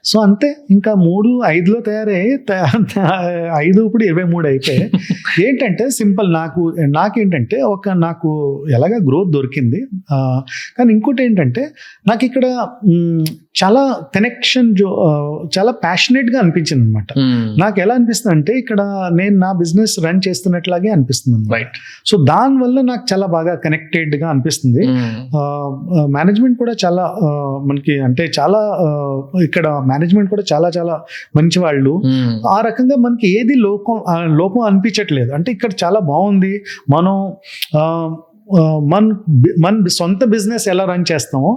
So అంతే ఇంకా మూడు ఐదులో తయారయ్యి త- ఐదు ఇప్పుడు ఇరవై మూడు అయిపోయి ఏంటంటే సింపుల్ నాకు నాకేంటంటే ఒక నాకు ఎలాగ గ్రోత్ దొరికింది ఆ, కానీ ఇంకోటి ఏంటంటే నాకు ఇక్కడ మ్, చాలా కనెక్షన్ జో ఆ, చాలా ప్యాషనెట్గా అనిపించింది అనమాట నాకు ఎలా అనిపిస్తుంది అంటే ఇక్కడ నేను నా బిజినెస్ రన్ చేస్తున్నట్లాగే అనిపిస్తుంది అన్నమాట. రైట్ సో దానివల్ల నాకు చాలా బాగా కనెక్టెడ్గా అనిపిస్తుంది మేనేజ్మెంట్ కూడా చాలా ఆ, మనకి అంటే చాలా ఆ, ఇక్కడ మేనేజ్మెంట్ కూడా చాలా చాలా మంచి వాళ్ళు ఆ రకంగా మనకి ఏది లోపం ఆ, లోపం అనిపించట్లేదు అంటే ఇక్కడ చాలా బాగుంది మనం ఆ, ఆ, మన బి- మన సొంత బిజినెస్ ఎలా రన్ చేస్తామో